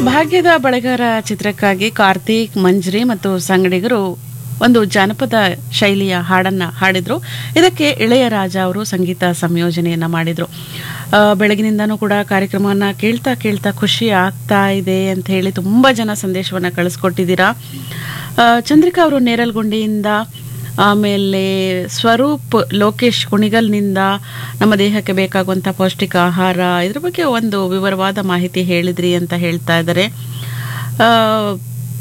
ಭಾಗ್ಯದ ಬಳೆಗಾರ ಚಿತ್ರಕ್ಕಾಗಿ ಕಾರ್ತಿಕ್ ಮಂಜ್ರಿ ಮತ್ತು ಸಂಗಡಿಗರು ಒಂದು ಜಾನಪದ ಶೈಲಿಯ ಹಾಡನ್ನ ಹಾಡಿದ್ರು ಇದಕ್ಕೆ ಇಳೆಯರಾಜ ಅವರು ಸಂಗೀತ ಸಂಯೋಜನೆಯನ್ನ ಮಾಡಿದ್ರು ಆ, ಬೆಳಗಿನಿಂದನೂ ಕೂಡ ಕಾರ್ಯಕ್ರಮವನ್ನ ಕೇಳ್ತಾ ಕೇಳ್ತಾ ಖುಷಿ ಆಗ್ತಾ ಇದೆ ಅಂತ ಹೇಳಿ ತುಂಬಾ ಜನ ಸಂದೇಶವನ್ನ ಕಳಿಸ್ಕೊಟ್ಟಿದ್ದೀರಾ ಆ, ಚಂದ್ರಿಕಾ ಅವರು ನೇರಲ್ಗುಂಡಿಯಿಂದ ಆಮೇಲೆ ಸ್ವರೂಪ್ ಲೋಕೇಶ್ ಕುಣಿಗಲ್ನಿಂದ ನಮ್ಮ ದೇಹಕ್ಕೆ ಬೇಕಾಗುವಂಥ ಪೌಷ್ಟಿಕ ಆಹಾರ ಇದ್ರ ಬಗ್ಗೆ ಒಂದು ವಿವರವಾದ ಮಾಹಿತಿ ಹೇಳಿದ್ರಿ ಅಂತ ಹೇಳ್ತಾ ಇದ್ದಾರೆ ಆ,